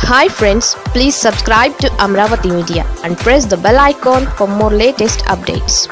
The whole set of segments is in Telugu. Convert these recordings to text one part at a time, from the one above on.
hi friends please subscribe to Amaravati media and press the bell icon for more latest updates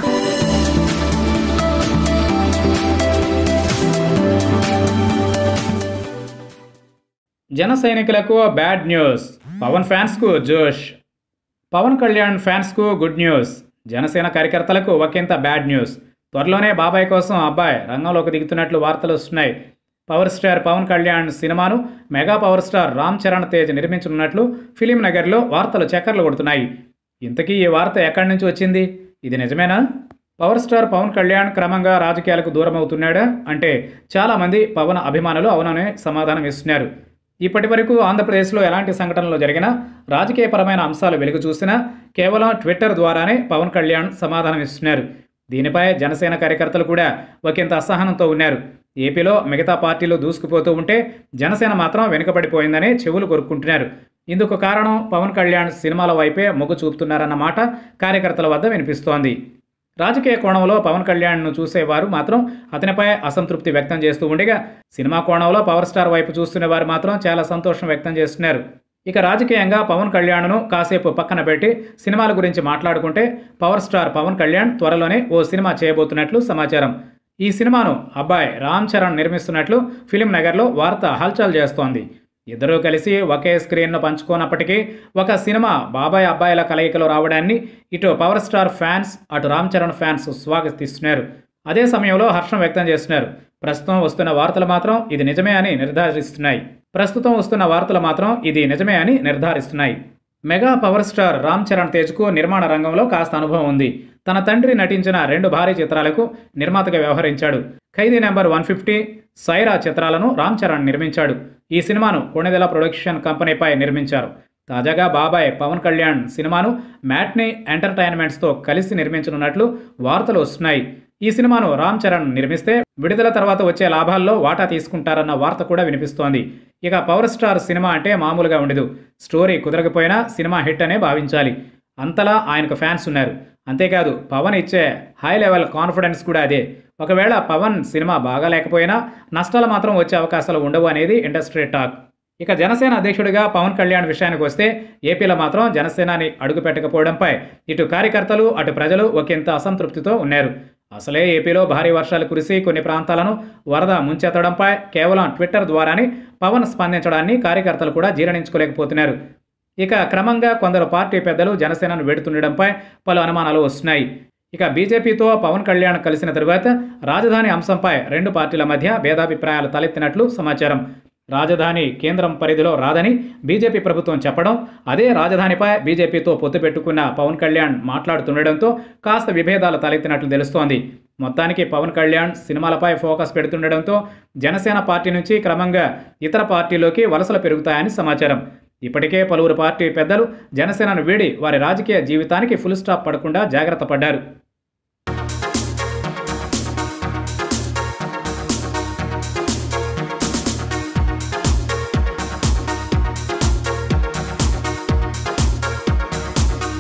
జన సైనికులకు బ్యాడ్ న్యూస్ పవన్ ఫ్యాన్స్కు జోష్ పవన్ కళ్యాణ్ ఫ్యాన్స్కు గుడ్ న్యూస్ జనసేన కార్యకర్తలకు ఒకంత బ్యాడ్ న్యూస్ త్వరలోనే బాబాయ్ కోసం అబ్బాయి రంగంలోకి దిగుతున్నట్లు వార్తలు వస్తున్నాయి పవర్ స్టార్ పవన్ కళ్యాణ్ సినిమాను mega power star Ram Charan Tej నిర్మించనున్నట్లు ఫిలిం నగర్లో వార్తలు చక్కర్లు కొడుతున్నాయి ఇంతకీ ఈ వార్త ఎక్కడి నుంచి వచ్చింది ఇది నిజమేనా పవర్ స్టార్ పవన్ కళ్యాణ్ క్రమంగా రాజకీయాలకు దూరం అవుతున్నాడా అంటే చాలామంది పవన్ అభిమానులు అవుననే సమాధానం ఇస్తున్నారు ఇప్పటి వరకు ఆంధ్రప్రదేశ్లో ఎలాంటి సంఘటనలు జరిగినా రాజకీయపరమైన అంశాలు వెలుగు చూసినా కేవలం ట్విట్టర్ ద్వారానే పవన్ కళ్యాణ్ సమాధానం ఇస్తున్నారు దీనిపై జనసేన కార్యకర్తలు కూడా ఒకంత అసహనంతో ఉన్నారు ఏపీలో మిగతా పార్టీలు దూసుకుపోతూ ఉంటే జనసేన మాత్రం వెనుకబడిపోయిందని చెవులు కొరుక్కుంటున్నారు ఇందుకు కారణం పవన్ కళ్యాణ్ సినిమాల వైపే మొగ్గు చూపుతున్నారన్న మాట కార్యకర్తల వద్ద వినిపిస్తోంది రాజకీయ కోణంలో పవన్ కళ్యాణ్ను చూసేవారు మాత్రం అతనిపై అసంతృప్తి వ్యక్తం చేస్తూ ఉండగా సినిమా కోణంలో పవర్ స్టార్ వైపు చూస్తున్న వారు మాత్రం చాలా సంతోషం వ్యక్తం చేస్తున్నారు ఇక రాజకీయంగా పవన్ కళ్యాణ్ను కాసేపు పక్కన పెట్టి సినిమాల గురించి మాట్లాడుకుంటే పవర్ స్టార్ పవన్ కళ్యాణ్ త్వరలోనే ఓ సినిమా చేయబోతున్నట్లు సమాచారం ఈ సినిమాను అబ్బాయి రామ్ చరణ్ నిర్మిస్తున్నట్లు ఫిలిం నగర్లో వార్త హల్చల్ చేస్తోంది ఇద్దరూ కలిసి ఒకే స్క్రీన్ను పంచుకోనప్పటికీ ఒక సినిమా బాబాయ్ అబ్బాయిల కలయికలో రావడాన్ని ఇటు పవర్ స్టార్ ఫ్యాన్స్ అటు రామ్ చరణ్ ఫ్యాన్స్ స్వాగతిస్తున్నారు అదే సమయంలో హర్షం వ్యక్తం చేస్తున్నారు ప్రస్తుతం వస్తున్న వార్తలు మాత్రం ఇది నిజమే అని నిర్ధారిస్తున్నాయి ప్రస్తుతం వస్తున్న వార్తలు మాత్రం ఇది నిజమే అని నిర్ధారిస్తున్నాయి mega power star Ram Charan తేజ్కు నిర్మాణ రంగంలో కాస్త అనుభవం ఉంది తన తండ్రి నటించిన రెండు భారీ చిత్రాలకు నిర్మాతగా వ్యవహరించాడు Khaidi number one fifty Sye Raa చిత్రాలను రామ్ చరణ్ నిర్మించాడు ఈ సినిమాను కొణిదెల ప్రొడక్షన్ కంపెనీపై నిర్మించారు తాజాగా బాబాయ్ పవన్ కళ్యాణ్ సినిమాను మ్యాట్నీ ఎంటర్టైన్మెంట్స్తో కలిసి నిర్మించనున్నట్లు వార్తలు వస్తున్నాయి ఈ సినిమాను రామ్ చరణ్ నిర్మిస్తే విడుదల తర్వాత వచ్చే లాభాల్లో వాటా తీసుకుంటారన్న వార్త కూడా వినిపిస్తోంది ఇక పవర్ స్టార్ సినిమా అంటే మామూలుగా ఉండదు స్టోరీ కుదరకపోయినా సినిమా హిట్ అనే భావించాలి అంతలా ఆయనకు ఫ్యాన్స్ ఉన్నారు అంతేకాదు పవన్ ఇచ్చే హై లెవెల్ కాన్ఫిడెన్స్ కూడా అదే ఒకవేళ పవన్ సినిమా బాగా లేకపోయినా నష్టాలు మాత్రం వచ్చే అవకాశాలు ఉండవు అనేది ఇండస్ట్రీ టాక్ ఇక జనసేన అధ్యక్షుడిగా పవన్ కళ్యాణ్ విషయానికి వస్తే ఏపీలో మాత్రం జనసేనాని అడుగుపెట్టకపోవడంపై ఇటు కార్యకర్తలు అటు ప్రజలు ఒకంత అసంతృప్తితో ఉన్నారు అసలే ఏపీలో భారీ వర్షాలు కురిసి కొన్ని ప్రాంతాలను వరద ముంచెత్తడంపై కేవలం ట్విట్టర్ ద్వారానే పవన్ స్పందించడాన్ని కార్యకర్తలు కూడా జీర్ణించుకోలేకపోతున్నారు ఇక క్రమంగా కొందరు పార్టీ పెద్దలు జనసేనను వెడుతుండడంపై పలు అనుమానాలు వస్తున్నాయి ఇక బీజేపీతో పవన్ కళ్యాణ్ కలిసిన తరువాత రాజధాని అంశంపై రెండు పార్టీల మధ్య భేదాభిప్రాయాలు తలెత్తినట్లు సమాచారం రాజధాని కేంద్రం పరిధిలో రాదని బీజేపీ ప్రభుత్వం చెప్పడం అదే రాజధానిపై బీజేపీతో పొత్తు పెట్టుకున్న పవన్ కళ్యాణ్ మాట్లాడుతుండడంతో కాస్త విభేదాలు తలెత్తినట్లు తెలుస్తోంది మొత్తానికి పవన్ కళ్యాణ్ సినిమాలపై ఫోకస్ పెడుతుండడంతో జనసేన పార్టీ నుంచి క్రమంగా ఇతర పార్టీలోకి వలసలు పెరుగుతాయని సమాచారం ఇప్పటికే పలువురు పార్టీ పెద్దలు జనసేనను వీడి వారి రాజకీయ జీవితానికి ఫుల్ స్టాప్ పడకుండా జాగ్రత్త పడ్డారు